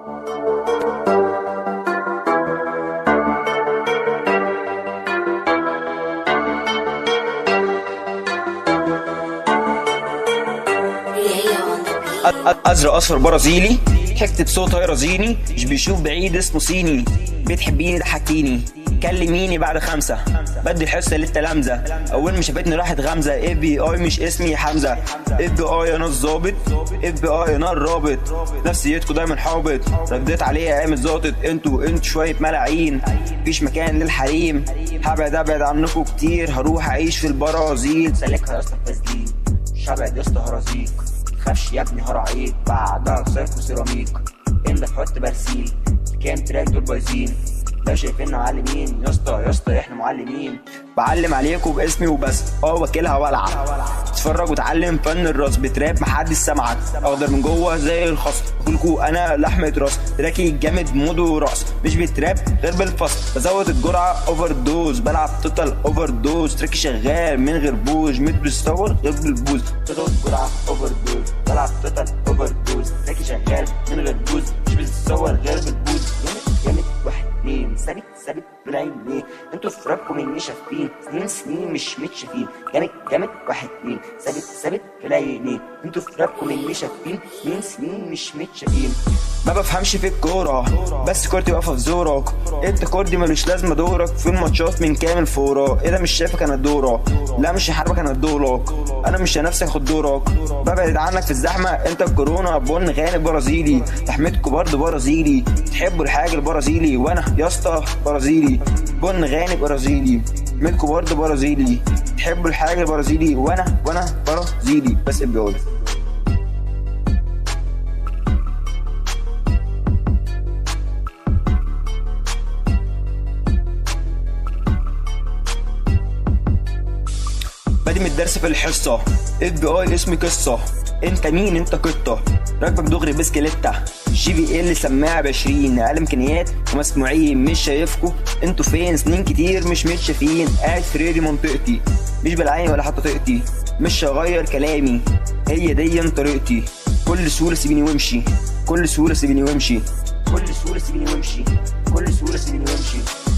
ازرق اصفر برازيلي حكة صوت رزيني مش بيشوف بعيد اسمه صيني بتحبيني ضحكيني كلميني بعد خمسة بدي الحصة للتلامذة أول ما شافتني راحت غمزة اف بي اي مش اسمي حمزة اف بي اي أنا الظابط اف بي اي أنا الرابط نفسيتكوا دايما حابط رديت عليها قامت ظابط انتوا انتوا شوية ملاعين مفيش مكان للحريم هبعد ابعد عنكوا كتير هروح اعيش في البرازيل سلكها يا اسطى التسجيل مش هبعد يا اسطى هرازيك تخافش يا ابني هراعيك بعدها صيف وسيراميك امضى حط برسيل كام تراك دول بايظين لا شايفيننا معلمين يا اسطى يا اسطى احنا معلمين بعلم عليكم باسمي وبس اه وكيلها ولع اتفرج وتعلم فن الراس بتراب محدش سمعك اقدر من جوه زي الخص كلكوا انا لحمة راس تراكي جامد مود وراس مش بتراب غير بالفصل بزود الجرعة اوفر دوز بلعب توتال اوفر دوز تراكي شغال من غير بوز مش بيصور غير بالبوز بزود جرعة اوفر دوز بلعب توتال اوفر دوز تراكي شغال من غير بوز مش بيتصور غير بالبوز جامد جامد واحد اتنين ثابت ثابت بالعين ليه انتوا في رابكم مني شافين سنين سنين مش متشافين جامد جامد واحد اتنين ثابت ثابت بالعين ليه انتوا في رابكم مني شافين سنين سنين مش متشافين ما بفهمش في الكورة بس كورتي واقفة في زورك انت كوردي ملوش لازمة دورك في الماتشات من كامل فورة ايه ده مش شايفك انا دورة لا مش هحاربك انا دورك انا مش نفسي اخد دورك ببعد عنك في الزحمة انت الكورونا بن غاني برازيلي لحمتكوا برضه برازيلي تحبوا الحاجة البرازيلي وانا يا اسطى برازيلي بن غاني برازيلي منكوا برضه برازيلي تحبوا الحاجة البرازيلي وانا وانا برازيلي بس ابقى بادي من الدرس في الحصة اف بي اي اسمي قصة انت مين انت قطة راكبك دغري بسكليتة جي بي ال سماعة بعشرين اقل امكانيات ومسموعين مش شايفكوا انتوا فين سنين كتير مش متشافين قاعد في ريدي منطقتي مش بلعاني ولا حتى طاقتي مش هغير كلامي هي دي طريقتي كل سهولة سيبيني وامشي كل سهولة سيبيني وامشي كل سهولة سيبيني وامشي كل سهولة سيبيني وامشي